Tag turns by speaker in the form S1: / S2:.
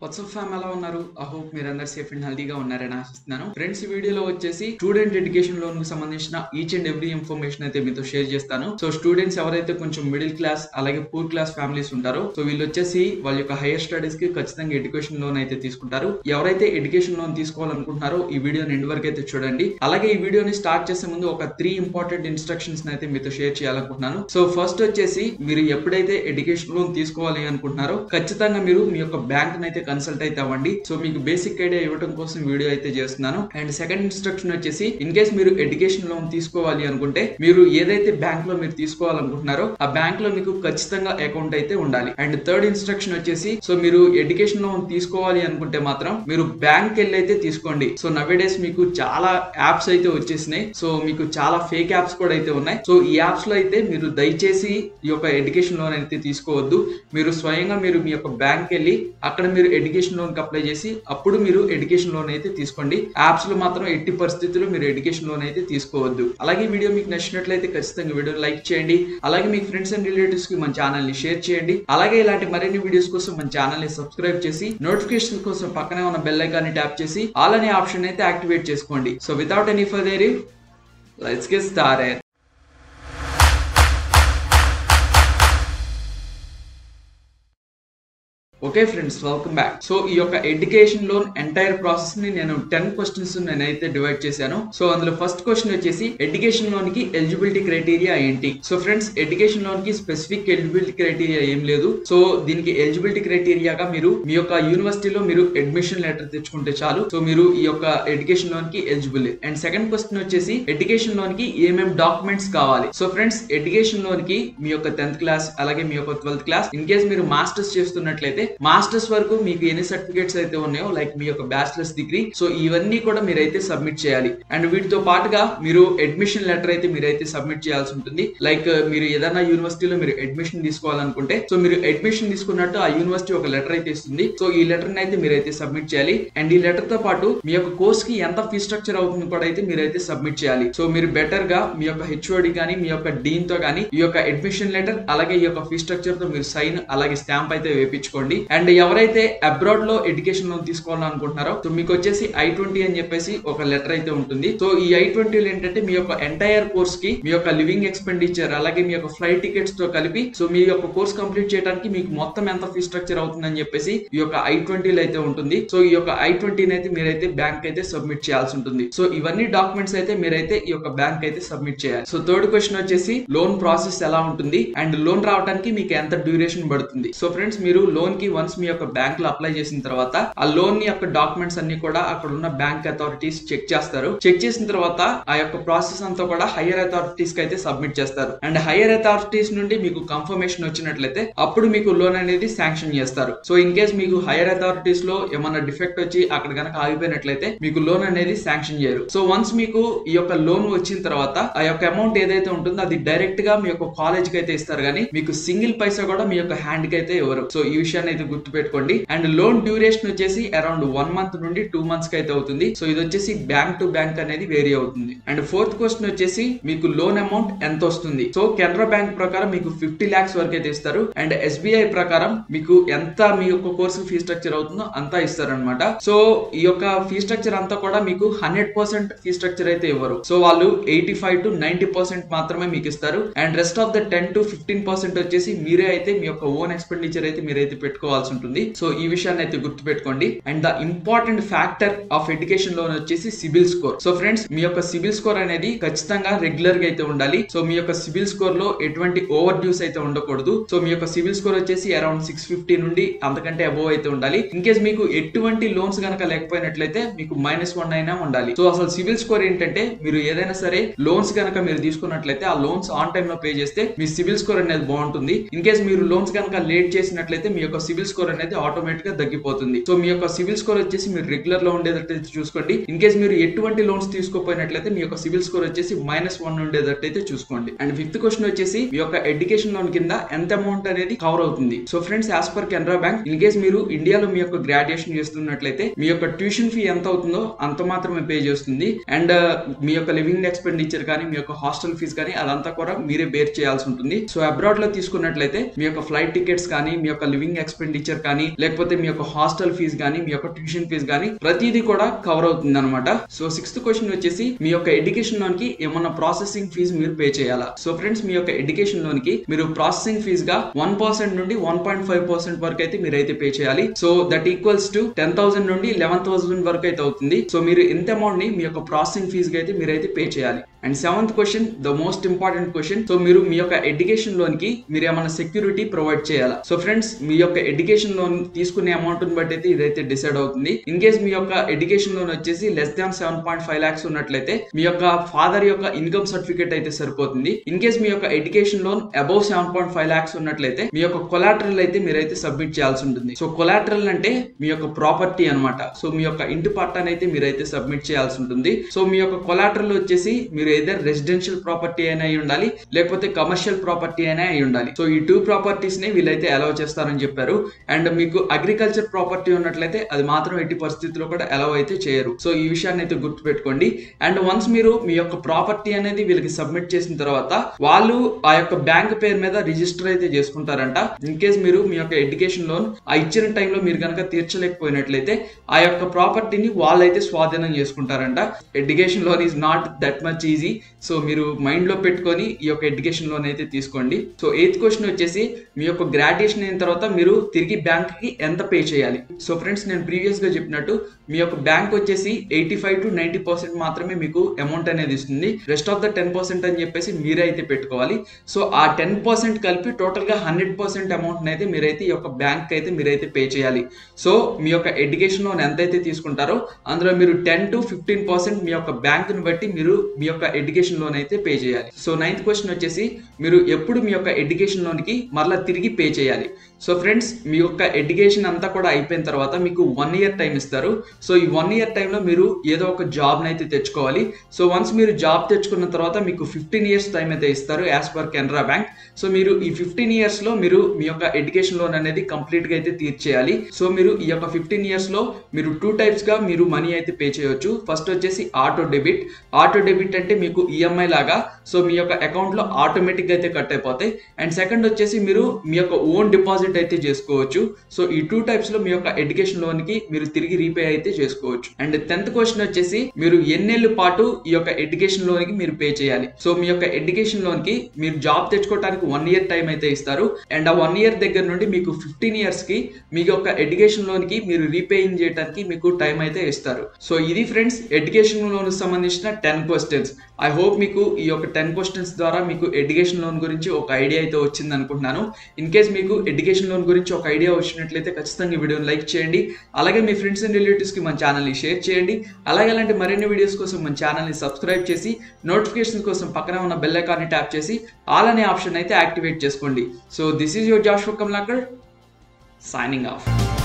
S1: WhatsApp ఫ్యామ్ ఎలా ఉన్నారు ఐ హోప్ మీరు అందరు సేఫ్ అండ్ హెల్తీగా ఉన్నారని ఆశిస్తున్నాను ఫ్రెండ్స్ ఈ వీడియోలో వచ్చేసి స్టూడెంట్ ఎడ్యుకేషన్ లోన్ కు సంబంధించిన ఈచ్ అండ్ ఎవ్రీ ఇన్ఫర్మేషన్ అయితే మీతో షేర్ చేస్తాను సో స్టూడెంట్స్ ఎవరైతే కొంచెం మిడిల్ క్లాస్ అలాగే పూర్ క్లాస్ ఫ్యామిలీస్ ఉంటారో సో వీళ్ళు వచ్చేసి వాళ్ళ యొక్క హైయర్ స్టడీస్ కి ఖచ్చితంగా ఎడ్యుకేషన్ లోన్ అయితే తీసుకుంటారు ఎవరైతే ఎడ్యుకేషన్ లోన్ తీసుకోవాలనుకుంటున్నారో ఈ వీడియోని ఎండ్ వరకు అయితే చూడండి అలాగే ఈ వీడియోని స్టార్ట్ చేసే ముందు ఒక త్రీ ఇంపార్టెంట్ ఇన్స్ట్రక్షన్స్ అయితే మీతో షేర్ చేయాలనుకుంటున్నాను సో ఫస్ట్ వచ్చేసి మీరు ఎప్పుడైతే ఎడ్యుకేషన్ లోన్ తీసుకోవాలి అనుకుంటున్నారో ఖచ్చితంగా మీరు మీ యొక్క బ్యాంక్ అయితే కన్సల్ట్ అయితే అవ్వండి సో మీకు బేసిక్ ఐడియా ఇవ్వడం కోసం వీడియో అయితే చేస్తున్నాను అండ్ సెకండ్ ఇన్స్ట్రక్షన్ వచ్చేసి ఇన్ కేస్ మీరు ఎడ్యుకేషన్ లోన్ తీసుకోవాలి అనుకుంటే మీరు ఏదైతే బ్యాంక్ లో మీరు తీసుకోవాలనుకుంటున్నారో ఆ బ్యాంక్ లో మీకు ఖచ్చితంగా అకౌంట్ అయితే ఉండాలి అండ్ థర్డ్ ఇన్స్ట్రక్షన్ వచ్చేసి సో మీరు ఎడ్యుకేషన్ లోన్ తీసుకోవాలి అనుకుంటే మాత్రం మీరు బ్యాంక్ వెళ్ళి అయితే తీసుకోండి సో నవేడేస్ మీకు చాలా యాప్స్ అయితే వచ్చేసినాయి సో మీకు చాలా ఫేక్ యాప్స్ కూడా అయితే ఉన్నాయి సో ఈ యాప్స్ లో అయితే మీరు దయచేసి ఈ యొక్క ఎడ్యుకేషన్ లోన్ అయితే తీసుకోవద్దు మీరు స్వయంగా మీరు మీ యొక్క బ్యాంక్ వెళ్ళి అక్కడ మీరు ఎడ్యుకేషన్ లోన్ కి అప్లై చేసి అప్పుడు మీరు ఎడ్యుకేషన్ లోన్ అయితే తీసుకోండి యాప్స్ లో మాత్రం ఎట్టి పరిస్థితుల్లో మీరు ఎడ్యుకేషన్ లోన్ అయితే తీసుకోవద్దు అలాగే ఈ వీడియో మీకు నచ్చినట్లయితే ఖచ్చితంగా వీడియో లైక్ చేయండి అలాగే మీ ఫ్రెండ్స్ అండ్ రిలేటివ్స్ కి మన ఛానల్ ని షేర్ చేయండి అలాగే ఇలాంటి మరిన్ని వీడియోస్ కోసం మన ఛానల్ ని సబ్స్క్రైబ్ చేసి నోటిఫికేషన్ కోసం పక్కనే ఉన్న బెల్ ఐకాన్ ని ట్యాప్ చేసి ఆల్ అనే ఆప్షన్ అయితే యాక్టివేట్ చేసుకోండి so without any further let's get started okay friends welcome back so ఈ యొక్క ఎడ్యుకేషన్ లోన్ ఎంటైర్ ప్రాసెస్ ని నేను టెన్ క్వశ్చన్స్ నేనైతే డివైడ్ చేశాను సో అందులో ఫస్ట్ క్వశ్చన్ వచ్చేసి ఎడ్యుకేషన్ లోన్ కి ఎలిజిబిలిటీ క్రైటీరియా ఏంటి సో ఫ్రెండ్స్ ఎడ్యుకేషన్ లోన్ కి స్పెసిఫిక్ ఎలిజిబిలిటీ క్రైటీరియా ఏం లేదు సో దీనికి ఎలిజిబిలిటీ క్రైటీరియాగా మీరు మీ యొక్క యూనివర్సిటీలో మీరు అడ్మిషన్ లెటర్ తెచ్చుకుంటే చాలు సో మీరు ఈ యొక్క ఎడ్యుకేషన్ లోన్ కి ఎలిజిబుల్ అండ్ సెకండ్ క్వశ్చన్ వచ్చేసి ఎడ్యుకేషన్ లోన్ కి ఏమేం డాక్యుమెంట్స్ కావాలి సో ఫ్రెండ్స్ ఎడ్యుకేషన్ లోన్ కి మీ యొక్క టెన్త్ క్లాస్ అలాగే మీ యొక్క ట్వెల్త్ క్లాస్ ఇన్ కేస్ మీరు మాస్టర్స్ చేస్తున్నట్లయితే మాస్టర్స్ వరకు మీకు ఎన్ని సర్టిఫికేట్స్ అయితే ఉన్నాయో లైక్ మీ యొక్క బ్యాచిలర్స్ డిగ్రీ సో ఇవన్నీ కూడా మీరైతే సబ్మిట్ చేయాలి అండ్ వీటితో పాటుగా మీరు అడ్మిషన్ లెటర్ అయితే మీరైతే సబ్మిట్ చేయాల్సి ఉంటుంది లైక్ మీరు ఏదైనా యూనివర్సిటీలో మీరు అడ్మిషన్ తీసుకోవాలనుకుంటే సో మీరు అడ్మిషన్ తీసుకున్నట్టు ఆ యూనివర్సిటీ ఒక లెటర్ అయితే ఇస్తుంది సో ఈ లెటర్ అయితే మీరైతే సబ్మిట్ చేయాలి అండ్ ఈ లెటర్ తో పాటు మీ యొక్క కోర్స్ కి ఎంత ఫీ స్ట్రక్చర్ అవుతుంది కూడా అయితే మీరైతే సబ్మిట్ చేయాలి సో మీరు బెటర్ గా మీ యొక్క హెచ్ఓడి కానీ మీ యొక్క డీన్ తో కానీ ఈ యొక్క అడ్మిషన్ లెటర్ అలాగే ఈ యొక్క ఫీ స్ట్రక్చర్ తో మీరు సైన్ అలాగే స్టాంప్ అయితే వేపించుకోండి అండ్ ఎవరైతే అబ్రాడ్ లో ఎడ్యుకేషన్ లోన్ తీసుకోవాలనుకుంటున్నారో సో మీకు వచ్చేసి ఐ ట్వంటీ అని చెప్పేసి ఒక లెటర్ అయితే ఉంటుంది సో ఈ ఐ ట్వంటీలో ఏంటంటే మీ యొక్క ఎంటైర్ కోర్స్ కి మీ యొక్క లివింగ్ ఎక్స్పెండిచర్ అలాగే మీ యొక్క ఫ్లైట్ టికెట్స్ తో కలిపి సో మీ యొక్క కోర్స్ కంప్లీట్ చేయడానికి మీకు మొత్తం ఎంత ఫీ స్ట్రక్చర్ అవుతుందని చెప్పేసి ఈ యొక్క ఐ ట్వంటీలో అయితే ఉంటుంది సో ఈ యొక్క ఐ ట్వంటీని అయితే మీరైతే బ్యాంక్ అయితే సబ్మిట్ చేయాల్సి ఉంటుంది సో ఇవన్నీ డాక్యుమెంట్స్ అయితే మీరైతే ఈ యొక్క బ్యాంక్ అయితే సబ్మిట్ చేయాలి సో థర్డ్ క్వశ్చన్ వచ్చేసి లోన్ ప్రాసెస్ ఎలా ఉంటుంది అండ్ లోన్ రావడానికి మీకు ఎంత డ్యూరేషన్ పడుతుంది సో ఫ్రెండ్స్ మీరు లోన్ కి వన్స్ మీ యొక్క బ్యాంక్ లో అప్లై చేసిన తర్వాత ఆ లోన్ యొక్క డాక్యుమెంట్స్ అన్ని కూడా అక్కడ ఉన్న బ్యాంక్ అథారిటీస్ చెక్ చేస్తారు చెక్ చేసిన తర్వాత ఆ యొక్క ప్రాసెస్ అంతా కూడా హైయర్ అథారిటీస్ కి అయితే సబ్మిట్ చేస్తారు అండ్ హైయర్ అథారిటీస్ నుండి మీకు కన్ఫర్మేషన్ వచ్చినట్లయితే అప్పుడు మీకు లోన్ అనేది శాంక్షన్ చేస్తారు సో ఇన్ కేస్ మీకు హైయర్ అథారిటీస్ లో ఏమన్నా డిఫెక్ట్ వచ్చి అక్కడ కనుక ఆగిపోయినట్లయితే మీకు లోన్ అనేది శాంక్షన్ చేయరు సో వన్స్ మీకు ఈ యొక్క లోన్ వచ్చిన తర్వాత ఆ యొక్క అమౌంట్ ఏదైతే ఉంటుందో అది డైరెక్ట్ గా మీ యొక్క కాలేజ్ కి అయితే ఇస్తారు కానీ మీకు సింగిల్ పైసా కూడా మీ యొక్క హ్యాండ్ కి అయితే ఇవ్వరు సో ఈ విషయాన్ని అయితే గుర్తుపెట్టుకోండి అండ్ లోన్ డ్యూరేషన్ వచ్చేసి అరౌండ్ వన్ మంత్ నుండి టూ మంత్స్ కి అయితే అవుతుంది సో ఇది వచ్చేసి బ్యాంక్ టు బ్యాంక్ అనేది వేరీ అవుతుంది అండ్ ఫోర్త్ క్వశ్చన్ వచ్చేసి మీకు లోన్ అమౌంట్ ఎంత వస్తుంది సో కెనరా బ్యాంక్ ప్రకారం మీకు ఫిఫ్టీ లాక్స్ వరకు అయితే ఇస్తారు అండ్ ఎస్బీఐ ప్రకారం మీకు ఎంత మీ యొక్క కోర్సు ఫీ స్ట్రక్చర్ అవుతుందో అంతా ఇస్తారు అనమాట సో ఈ యొక్క ఫీ స్ట్రక్చర్ అంతా కూడా మీకు హండ్రెడ్ పర్సెంట్ ఫీ స్ట్రక్చర్ అయితే ఇవ్వరు సో వాళ్ళు eighty five to ninety percent మాత్రమే మీకు ఇస్తారు and rest of the ten to fifteen percent వచ్చేసి మీరే అయితే మీ యొక్క ఓన్ ఎక్స్పెండిచర్ అయితే మీరైతే పెట్టుకోవాల్సి ఉంటుంది సో ఈ విషయాన్ని అయితే గుర్తుపెట్టుకోండి and the important factor of education loan వచ్చేసి సిబిల్ స్కోర్ సో ఫ్రెండ్స్ మీ యొక్క సిబిల్ స్కోర్ అనేది ఖచ్చితంగా రెగ్యులర్ గా అయితే ఉండాలి సో మీ యొక్క సిబిల్ స్కోర్ లో ఎటువంటి ఓవర్ డ్యూస్ అయితే ఉండకూడదు సో మీ యొక్క సిబిల్ స్కోర్ వచ్చేసి అరౌండ్ సిక్స్ ఫిఫ్టీ నుండి అంతకంటే అబోవ్ అయితే ఉండాలి ఇన్ కేస్ మీకు ఎటువంటి లోన్స్ కనుక లేకపోయినట్లయితే మీకు మైనస్ వన్ అయినా ఉండాలి సో అసలు సిబిల్ స్కోర్ ఏంటంటే మీరు ఏదైనా సరే లోన్స్ కనుక మీరు తీసుకున్నట్లయితే ఆ లోన్స్ ఆన్ టైమ్ లో పే చేస్తే మీ సిబిల్ స్కోర్ అనేది బాగుంటుంది ఇన్ కేస్ మీరు లోన్స్ కనుక లేట్ చేసినట్లయితే మీ యొక్క సిబిల్ స్కోర్ అనేది ఆటోమేటిక్ గా తగ్గిపోతుంది సో మీ యొక్క సిబిల్ స్కోర్ వచ్చేసి మీరు రెగ్యులర్ లో ఉండేటట్టయితే చూసుకోండి ఇన్ కేస్ మీరు ఎటువంటి లోన్స్ తీసుకోపోయినట్లయితే మీ యొక్క సిబిల్ స్కోర్ వచ్చేసి మైనస్ వన్ ఉండేటట్టయితే చూసుకోండి అండ్ ఫిఫ్త్ క్వశ్చన్ వచ్చేసి మీ యొక్క ఎడ్యుకేషన్ లోన్ కింద ఎంత అమౌంట్ అనేది కవర్ అవుతుంది so friends as per Canara Bank in case మీరు ఇండియాలో మీ యొక్క గ్రాడ్యుయేషన్ చేస్తున్నట్లయితే మీ యొక్క ట్యూషన్ ఫీ ఎంత అవుతుందో అంత మాత్రమే పే చేస్తుంది అండ్ మీ యొక్క లివింగ్ ఎక్స్పెండిచర్ కానీ మీ యొక్క హాస్టల్ ఫీజ్ కానీ అదంతా కూడా మీరే బేర్ చేయాల్సి ఉంటుంది సో అబ్రాడ్ లో తీసుకున్నట్లయితే మీ యొక్క ఫ్లైట్ టికెట్స్ కానీ మీ యొక్క లివింగ్ ఎక్స్పెండిచర్ ఎక్స్పెండిచర్ కానీ లేకపోతే మీ యొక్క హాస్టల్ ఫీజు కానీ మీ యొక్క ట్యూషన్ ఫీజు కానీ ప్రతిదీ కూడా కవర్ అవుతుంది అనమాట సో సిక్స్త్ క్వశ్చన్ వచ్చేసి మీ యొక్క ఎడ్యుకేషన్ లోన్ కి ఏమన్నా ప్రాసెసింగ్ ఫీజు మీరు పే చేయాలా సో ఫ్రెండ్స్ మీ యొక్క ఎడ్యుకేషన్ లోన్ కి మీరు ప్రాసెసింగ్ ఫీజ్ గా వన్ పర్సెంట్ నుండి వన్ పాయింట్ ఫైవ్ పర్సెంట్ వరకు అయితే మీరు అయితే పే చేయాలి so that equals to ten thousand నుండి లెవెన్ థౌసండ్ వరకు అయితే అవుతుంది సో మీరు ఇంత అమౌంట్ ని మీ యొక్క ప్రాసెసింగ్ ఫీజ్ గా అయితే మీరైతే పే చేయాలి and seventh question the most important question so మీరు మీ యొక్క ఎడ్యుకేషన్ లోన్ కి మీరు ఏమైనా సెక్యూరిటీ ప్రొవైడ్ చేయాలా సో ఫ్రెండ్స్ మీ యొక్క ఎడ్యుకేషన్ లోన్ తీసుకునే అమౌంట్ బట్టి అయితే ఇదైతే డిసైడ్ అవుతుంది ఇన్ కేస్ మీ యొక్క ఎడ్యుకేషన్ లోన్ వచ్చేసి less than seven point five lakhs ఉన్నట్లయితే మీ యొక్క ఫాదర్ యొక్క ఇన్కమ్ సర్టిఫికేట్ అయితే సరిపోతుంది ఇన్ కేస్ మీ యొక్క education loan above seven point five lakhs ఉన్నట్లయితే మీ యొక్క కొలాటరల్ అయితే మీరైతే సబ్మిట్ చేయాల్సి ఉంటుంది సో కొలాటరల్ అంటే మీ యొక్క ప్రాపర్టీ అన్నమాట సో మీ యొక్క ఇంటి పట్టాన్ని అయితే మీరైతే సబ్మిట్ చేయాల్సి ఉంటుంది సో మీ యొక్క కొలాటరల్ వచ్చేసి మీరు ఏదర్ రెసిడెన్షియల్ ప్రాపర్టీ అయినా అయి ఉండాలి లేకపోతే కమర్షియల్ ప్రాపర్టీ అయినా అయి ఉండాలి సో ఈ టూ ప్రాపర్టీస్ ని వీళ్ళైతే అలౌ చేస్తారని చెప్పారు అండ్ మీకు అగ్రికల్చర్ ప్రాపర్టీ ఉన్నట్లయితే అది మాత్రం ఎట్టి పరిస్థితుల్లో కూడా అలౌ అయితే చేయరు సో ఈ విషయాన్ని అయితే గుర్తుపెట్టుకోండి అండ్ వన్స్ మీరు మీ యొక్క ప్రాపర్టీ అనేది వీళ్ళకి సబ్మిట్ చేసిన తర్వాత వాళ్ళు ఆ యొక్క బ్యాంక్ పేరు మీద రిజిస్టర్ అయితే చేసుకుంటారంట ఇన్ కేస్ మీరు మీ యొక్క ఎడ్యుకేషన్ లోన్ ఆ ఇచ్చిన టైంలో మీరు కనుక తీర్చలేకపోయినట్లయితే ఆ యొక్క ప్రాపర్టీని వాళ్ళైతే స్వాధీనం చేసుకుంటారంట education loan is not that much easy so మీరు మైండ్ లో పెట్టుకొని ఈ యొక్క ఎడ్యుకేషన్ లోన్ అయితే తీసుకోండి సో ఎయిత్ క్వశ్చన్ వచ్చేసి మీ యొక్క గ్రాడ్యుయేషన్ అయిన తర్వాత మీరు తిరిగి బ్యాంక్ కి ఎంత పే చేయాలి సో ఫ్రెండ్స్ నేను ప్రీవియస్ గా చెప్పినట్టు మీ యొక్క బ్యాంక్ వచ్చేసి eighty five to ninety percent మాత్రమే మీకు అమౌంట్ అనేది ఇస్తుంది rest of the ten percent అని చెప్పేసి మీరే అయితే పెట్టుకోవాలి సో ఆ టెన్ పర్సెంట్ కలిపి టోటల్ గా హండ్రెడ్ పర్సెంట్ అమౌంట్ అయితే మీరైతే ఈ యొక్క బ్యాంక్ అయితే మీరైతే పే చేయాలి సో మీ యొక్క ఎడ్యుకేషన్ లోన్ ఎంత అయితే తీసుకుంటారో అందులో మీరు టెన్ టు ఫిఫ్టీన్ పర్సెంట్ మీ యొక్క బ్యాంక్ ని బట్టి మీరు మీ యొక్క ఎడ్యుకేషన్ లోన్ అయితే పే చేయాలి సో నైన్త్ క్వశ్చన్ వచ్చేసి మీరు ఎప్పుడు మీ యొక్క ఎడ్యుకేషన్ లోన్ కి మరలా తిరిగి పే చేయాలి సో ఫ్రెండ్స్ మీ యొక్క ఎడ్యుకేషన్ అంతా కూడా అయిపోయిన తర్వాత మీకు వన్ ఇయర్ టైం ఇస్తారు సో ఈ వన్ ఇయర్ టైంలో మీరు ఏదో ఒక జాబ్ అయితే తెచ్చుకోవాలి సో వన్స్ మీరు జాబ్ తెచ్చుకున్న తర్వాత మీకు ఫిఫ్టీన్ ఇయర్స్ టైం అయితే ఇస్తారు as per Canara Bank so మీరు ఈ ఫిఫ్టీన్ ఇయర్స్ లో మీరు మీ యొక్క ఎడ్యుకేషన్ లోన్ అనేది కంప్లీట్ గా అయితే తీర్చేయాలి సో మీరు ఈ యొక్క ఫిఫ్టీన్ ఇయర్స్ లో మీరు టూ టైప్స్ గా మీరు మనీ అయితే పే చేయొచ్చు ఫస్ట్ వచ్చేసి ఆటో డెబిట్ ఆటో డెబిట్ అంటే మీకు ఈఎంఐ లాగా సో మీ యొక్క అకౌంట్ లో ఆటోమేటిక్ గా అయితే కట్ అయిపోతాయి అండ్ సెకండ్ వచ్చేసి మీరు మీ యొక్క ఓన్ డిపాజిట్ అయితే చేసుకోవచ్చు సో ఈ టూ టైప్స్ లో మీ యొక్క ఎడ్యుకేషన్ లోన్ కి మీరు తిరిగి రీపే అయితే చేసుకోవచ్చు అండ్ టెన్త్ క్వశ్చన్ వచ్చేసి మీరు ఎన్నేళ్ల పాటు ఈ యొక్క ఎడ్యుకేషన్ లోన్ కి మీరు పే చేయాలి సో మీ యొక్క ఎడ్యుకేషన్ లోన్ కి మీరు జాబ్ తెచ్చుకోవడానికి వన్ ఇయర్ టైం అయితే ఇస్తారు అండ్ ఆ వన్ ఇయర్ దగ్గర నుండి మీకు ఫిఫ్టీన్ ఇయర్స్ కి మీ యొక్క ఎడ్యుకేషన్ లోన్ కి మీరు రీపేయింగ్ చేయడానికి మీకు టైం అయితే ఇస్తారు సో ఇది ఫ్రెండ్స్ ఎడ్యుకేషన్ లోన్ సంబంధించిన టెన్ క్వశ్చన్స్ ఐ హోప్ మీకు ఈ యొక్క టెన్ క్వశ్చన్స్ ద్వారా మీకు ఎడ్యుకేషన్ లోన్ గురించి ఒక ఐడియా అయితే వచ్చింది అనుకుంటున్నాను ఇన్ కేస్ మీకు ఎడ్యుకేషన్ లోన్ గురించి ఒక ఐడియా వచ్చినట్లయితే ఖచ్చితంగా ఈ వీడియోని లైక్ చేయండి అలాగే మీ ఫ్రెండ్స్ అండ్ రిలేటివ్స్కి మన ఛానల్ని షేర్ చేయండి అలాగే అలాంటి మరిన్ని వీడియోస్ కోసం మన ఛానల్ని సబ్స్క్రైబ్ చేసి నోటిఫికేషన్ కోసం పక్కన ఉన్న బెల్ ఐకాన్ని ట్యాప్ చేసి ఆల్ అనే ఆప్షన్ అయితే యాక్టివేట్ చేసుకోండి so this is your Jash Kamlakar signing of